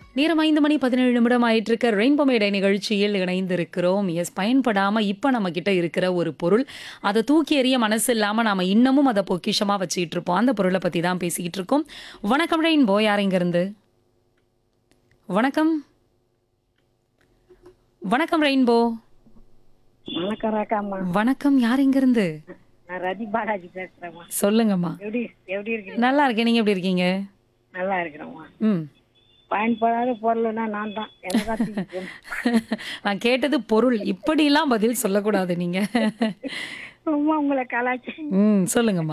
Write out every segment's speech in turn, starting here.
நேரம் ஐந்து மணி பதினேழு நிமிடம் ஆயிட்டு இருக்க ரெயின்போ மேடை நிகழ்ச்சியில் இணைந்திருக்கிறோம் எஸ் பயன்படாம இப்ப நம்ம கிட்ட இருக்கிற ஒரு பொருள் அதை தூக்கி எறிய மனசு இல்லாம நாம இன்னமும் அதை பொக்கிஷமா வச்சுக்கிட்டு இருப்போம் அந்த பொருளை பத்தி தான் பேசிக்கிட்டு இருக்கோம் வணக்கம் ரெயின்போ யார் இங்க இருந்து வணக்கம் வணக்கம் ரெயின்போ வணக்கம் ராக்காம்மா வணக்கம் யார் இங்க இருந்து நான் ரதி பாலாஜி பேசுறேம்மா சொல்லுங்கம்மா எப்படி எப்படி இருக்கீங்க நல்லா இருக்கேன் நீங்க எப்படி இருக்கீங்க நல்லா இருக்கிறேம்மா ம் பயன்படாத பொருள்னா நான் தான் எனதான் தூக்கி போடணும். நான் கேட்டது பொருள் இப்படிலாம் பதில் சொல்லக்கூடாது நீங்க சும்மா உங்களை கலாச்சி ம் சொல்லுங்கம்மா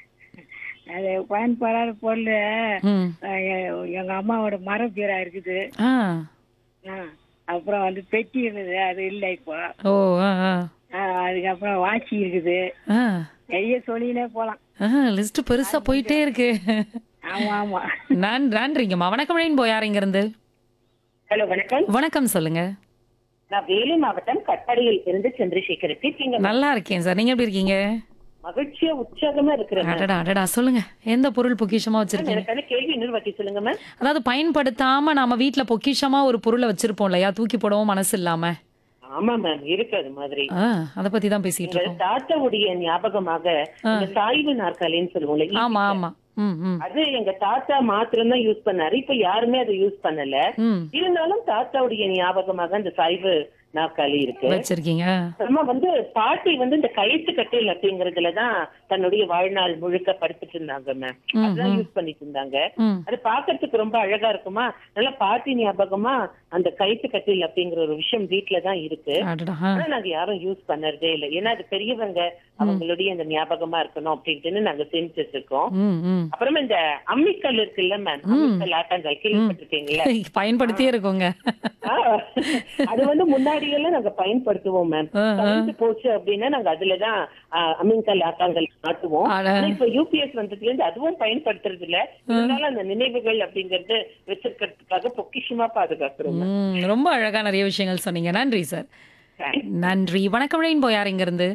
அது பயன்படாத பொருள் ம் அஹ், எ- எங்க அம்மாவோட மரப்பீரா இருக்குது ஆ ஆ, அப்புறம் வந்து பெட்டி இருந்தது அது இல்லை இப்போ ஓ ஆ ஆ அஹ், அதுக்கப்புறம் வாட்சி இருக்குது ஆ நிறைய சொல்லினே போலாம் ஆ லிஸ்ட் பெருசா போயிட்டே இருக்கு ஆமா ஆமா நான் நன்றிங்கம்மா வணக்கம் ரெயின்போ யார் இங்க இருந்து ஹலோ வணக்கம் வணக்கம் சொல்லுங்க நான் வேலூர் மாவட்டம் கட்டடையில் இருந்து சந்திரசேகர் இருக்கீங்க நல்லா இருக்கேன் சார் நீங்க எப்படி இருக்கீங்க மகிழ்ச்சியா உற்சாகமா இருக்கிறேன் அடடா அடடா சொல்லுங்க எந்த பொருள் பொக்கிஷமா வச்சிருக்கீங்க எனக்கான கேள்வி இன்னொரு வாட்டி சொல்லுங்க மேம் அதாவது பயன்படுத்தாம நாம வீட்ல பொக்கிஷமா ஒரு பொருளை வச்சிருப்போம் இல்லையா தூக்கி போடவும் மனசு இல்லாம ஆமா மேம் இருக்கு அது மாதிரி ஆ அத பத்தி தான் பேசிட்டு எங்க இருக்கோம் தாத்தாவுடைய ஞாபகமாக இந்த சாய்வு நாற்காலின்னு சொல்லுவோம்ல ஆமா ஆமா ம் ம் அது எங்க தாத்தா மாத்திரம் தான் யூஸ் பண்ணாரு இப்ப யாருமே அதை யூஸ் பண்ணல ம் இருந்தாலும் தாத்தாவுடைய ஞாபகமாக அந்த சாய்வு நாற்காலி இருக்கு வச்சிருக்கீங்க அப்புறமா வந்து பாட்டி வந்து இந்த கயிற்று கட்டில் அப்படிங்கறதுலதான் தன்னுடைய வாழ்நாள் முழுக்க படுத்துட்டு இருந்தாங்க மேம் ம், அதான் யூஸ் பண்ணிட்டு இருந்தாங்க ம் அது பாக்குறதுக்கு ரொம்ப அழகா இருக்குமா நல்லா பாட்டி ஞாபகமா அந்த கயிற்று கட்டில் அப்படிங்கிற ஒரு விஷயம் வீட்டுல தான் இருக்கு அடடா ஆ. ஆனா நாங்க யாரும் யூஸ் பண்ணறதே இல்லை ஏன்னா அது பெரியவங்க அவங்களுடைய அந்த ஞாபகமா இருக்கணும் அப்படின்ட்டு நாங்க சேமிச்சு வச்சிருக்கோம் ம் ம் அப்புறமா இந்த அம்மிக்கல் இருக்குல்ல மேம் அம்மிக்கல் ஆட்டங்கள் கேள்விப்பட்டிருக்கீங்களா பயன்படுத்தியே இருக்கோங்க ஆ, அது வந்து முன்னாடி எல்லாம் நாங்க பயன்படுத்துவோம் மேம் ஆ, ஆ. கரண்ட் போச்சு அப்படின்னா நாங்க அதுலதான் அம்மிங்கல் ஆட்டாங்கல் மாட்டுவோம் அட. ஆனா இப்ப யூபிஎஸ் வந்ததுல இருந்து அதுவும் பயன்படுத்துறது இல்ல இருந்தாலும் அந்த நினைவுகள் அப்படிங்கறது வச்சிருக்கிறதுக்காக பொக்கிஷமா பாதுகாக்கிறோம் ம் ரொம்ப அழகா நிறைய விஷயங்கள் சொன்னீங்க நன்றி சார் Thanks. நன்றி வணக்கம் ரெயின்போ யார் இங்க இருந்து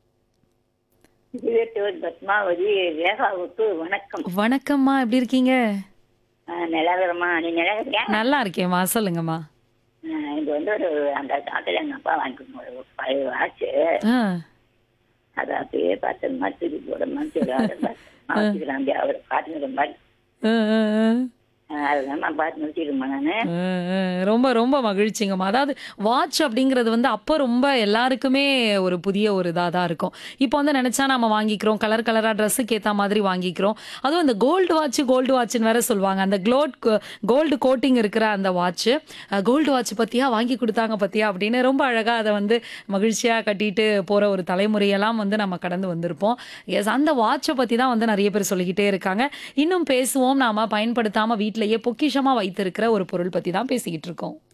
இருபத்தோரு பத்மாவதி ரேகாவுக்கு வணக்கம் வணக்கம்மா எப்படி இருக்கீங்க ஆஹ் நிலவரமா நீ நிலவரியா நல்லா இருக்கேம்மா சொல்லுங்கம்மா இது வந்து ஒரு அந்த காலத்துல எங்க அப்பா வாங்கிக்கணும் ஒரு பழைய வாட்ச் ஆ அதை அப்படியே பத்திரமா தூக்கி போட மாதிரி வச்சுக்கிறாங்க அவர் காட்டுங்கிற மாதிரி ஆ, ஆ, ஆ. ஆஹ் அதுதான் பார்த்து முடிச்சிருமா நானு ஆ, ஆ. ரொம்ப ரொம்ப மகிழ்ச்சிங்கம்மா அதாவது வாட்ச் அப்படிங்கிறது வந்து அப்போ ரொம்ப எல்லாருக்குமே ஒரு புதிய ஒரு இதாக தான் இருக்கும் இப்போ வந்து நினச்சா நம்ம வாங்கிக்கிறோம் கலர் கலராக ட்ரெஸ்ஸுக்கு ஏற்ற மாதிரி வாங்கிக்கிறோம் அதுவும் இந்த கோல்டு வாட்ச் கோல்டு வாட்ச்னு வேற சொல்லுவாங்க அந்த க்ளோட் கோல்டு கோட்டிங் இருக்கிற அந்த வாட்ச் கோல்டு வாட்ச் பற்றியா வாங்கி கொடுத்தாங்க பற்றியா அப்படின்னு ரொம்ப அழகாக அதை வந்து மகிழ்ச்சியாக கட்டிட்டு போகிற ஒரு தலைமுறையெல்லாம் வந்து நம்ம கடந்து வந்திருப்போம் எஸ் அந்த வாட்சை பற்றி தான் வந்து நிறைய பேர் சொல்லிக்கிட்டே இருக்காங்க இன்னும் பேசுவோம் நாம பயன்படுத்தாமல் வீட்டிலேயே பொக்கிஷமாக வைத்திருக்கிற ஒரு பொருள் பற்றி தான் பேசிக்கிட்டு இருக்கோம்